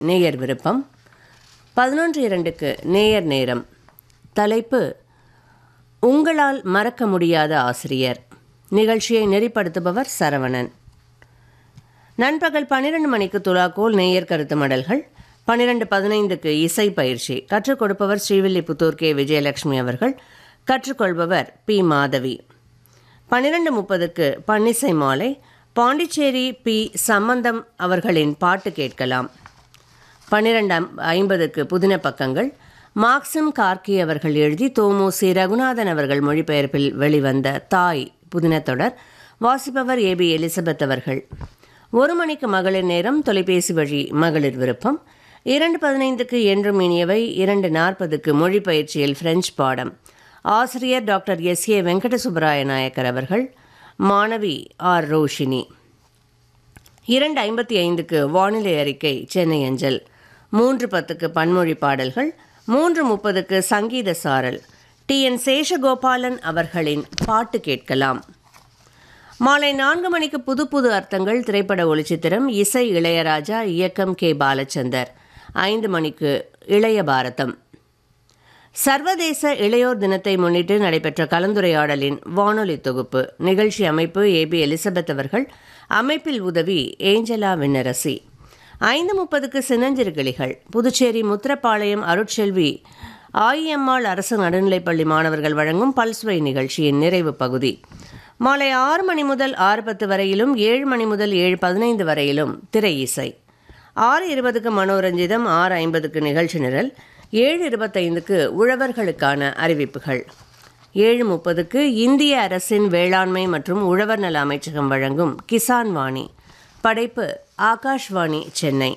நேயர் விருப்பம் பதினொன்று இரண்டுக்கு நேயர் நேரம் தலைப்பு உங்களால் மறக்க முடியாத ஆசிரியர் நிகழ்ச்சியை நெறிப்படுத்துபவர் சரவணன் நண்பகல் பன்னிரண்டு மணிக்கு துலாக்கோல் நேயர் கருத்து மடல்கள் பன்னிரெண்டு பதினைந்துக்கு இசை பயிற்சி கற்றுக் கொடுப்பவர் ஸ்ரீவில்லிபுத்தூர் கே விஜயலட்சுமி அவர்கள் கற்றுக்கொள்பவர் பி மாதவி பன்னிரெண்டு முப்பதுக்கு பன்னிசை மாலை பாண்டிச்சேரி பி சம்பந்தம் அவர்களின் பாட்டு கேட்கலாம் பன்னிரெண்டு ஐம்பதுக்கு புதின பக்கங்கள் மார்க்சிம் கார்கி அவர்கள் எழுதி தோமு சி ரகுநாதன் அவர்கள் மொழிபெயர்ப்பில் வெளிவந்த தாய் புதின தொடர் வாசிப்பவர் ஏபி எலிசபெத் அவர்கள் ஒரு மணிக்கு மகளிர் நேரம் தொலைபேசி வழி மகளிர் விருப்பம் இரண்டு பதினைந்துக்கு என்றும் இனியவை இரண்டு நாற்பதுக்கு மொழி பயிற்சியில் பிரெஞ்சு பாடம் ஆசிரியர் doctor S A Venkata Subbaraya Nayakkar அவர்கள் மாணவி ஆர் ரோஷினி இரண்டு ஐம்பத்தி ஐந்துக்கு வானிலை அறிக்கை சென்னை அஞ்சல் மூன்று பத்துக்கு பன்மொழி பாடல்கள் மூன்று முப்பதுக்கு சங்கீத சாரல் டி என் சேஷகோபாலன் அவர்களின் பாட்டு கேட்கலாம் மாலை நான்கு மணிக்கு புது புது அர்த்தங்கள் திரைப்பட ஒளிச்சித்திரம் இசை இளையராஜா இயக்கம் கே பாலச்சந்தர் ஐந்து மணிக்கு இளைய பாரதம் சர்வதேச இளையோர் தினத்தை முன்னிட்டு நடைபெற்ற கலந்துரையாடலின் வானொலி தொகுப்பு நிகழ்ச்சி அமைப்பு ஏபி எலிசபெத் அவர்கள் அமைப்பில் உதவி ஏஞ்சலா விண்ணரசி ஐந்து முப்பதுக்கு சின்னஞ்சிறுகிளிகள் புதுச்சேரி முத்திரப்பாளையம் அருட்செல்வி ஆயிஎம்மாள் அரசு நடுநிலைப்பள்ளி மாணவர்கள் வழங்கும் பல்சுவை நிகழ்ச்சியின் நிறைவு பகுதி மாலை ஆறு மணி முதல் ஆறு பத்து வரையிலும் ஏழு மணி முதல் ஏழு பதினைந்து வரையிலும் திரை இசை ஆறு இருபதுக்கு மனோரஞ்சிதம் ஆறு ஐம்பதுக்கு நிகழ்ச்சி நிரல் ஏழு இருபத்தைந்துக்கு உழவர்களுக்கான அறிவிப்புகள் ஏழு முப்பதுக்கு இந்திய அரசின் வேளாண்மை மற்றும் உழவர் நல அமைச்சகம் வழங்கும் கிசான் வாணி படைப்பு ஆகாஷ்வாணி சென்னை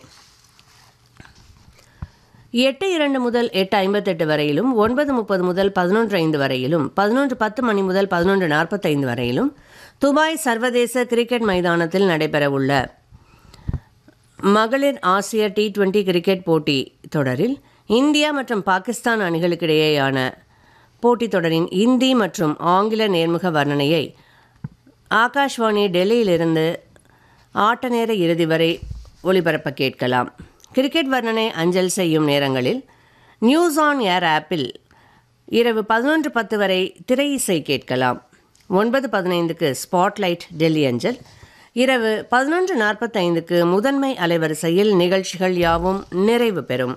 எட்டு இரண்டு முதல் எட்டு ஐம்பத்தெட்டு வரையிலும் ஒன்பது முப்பது முதல் பதினொன்று ஐந்து வரையிலும் பதினொன்று பத்து மணி முதல் பதினொன்று நாற்பத்தைந்து வரையிலும் துபாய் சர்வதேச கிரிக்கெட் மைதானத்தில் நடைபெறவுள்ள மகளிர் ஆசிய டி டுவெண்டி கிரிக்கெட் போட்டி தொடரில் இந்தியா மற்றும் பாகிஸ்தான் அணிகளுக்கிடையேயான போட்டித் தொடரின் இந்தி மற்றும் ஆங்கில நேர்முக வர்ணனையை ஆகாஷ்வாணி டெல்லியிலிருந்து ஆட்ட நேர இறுதி வரை ஒளிபரப்ப கேட்கலாம் கிரிக்கெட் வர்ணனை அஞ்சல் செய்யும் நேரங்களில் நியூஸ் ஆன் ஏர் ஆப்பில் இரவு பதினொன்று பத்து வரை திரை இசை கேட்கலாம் ஒன்பது பதினைந்துக்கு ஸ்பாட்லைட் டெல்லி அஞ்சல் இரவு பதினொன்று நாற்பத்தைந்துக்கு முதன்மை அலைவரிசையில் நிகழ்ச்சிகள் யாவும் நிறைவு பெறும்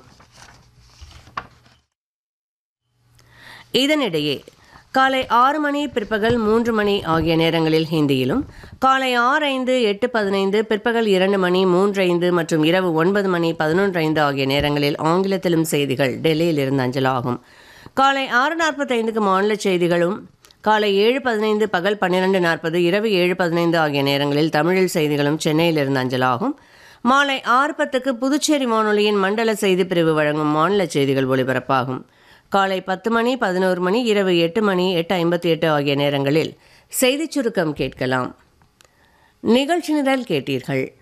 இதனிடையே காலை ஆறு மணி பிற்பகல் மூன்று மணி ஆகிய நேரங்களில் ஹிந்தியிலும் காலை ஆறு ஐந்து எட்டு பதினைந்து பிற்பகல் இரண்டு மணி மூன்று ஐந்து மற்றும் இரவு ஒன்பது மணி பதினொன்று ஐந்து ஆகிய நேரங்களில் ஆங்கிலத்திலும் செய்திகள் டெல்லியில் இருந்து அஞ்சலாகும் காலை ஆறு நாற்பத்தைந்துக்கு மாநில செய்திகளும் காலை ஏழு பதினைந்து பகல் பன்னிரெண்டு நாற்பது இரவு ஏழு பதினைந்து ஆகிய நேரங்களில் தமிழில் செய்திகளும் சென்னையிலிருந்து அஞ்சலாகும் மாலை ஆறு பத்துக்கு புதுச்சேரி வானொலியின் மண்டல செய்திப் பிரிவு வழங்கும் மாநில செய்திகள் ஒலிபரப்பாகும் காலை பத்து மணி பதினோரு மணி இரவு எட்டு மணி எட்டு ஐம்பத்தி எட்டு ஆகிய நேரங்களில் செய்திச் சுருக்கம் கேட்கலாம் நிகழ்ச்சி நிரல் கேட்டீர்கள்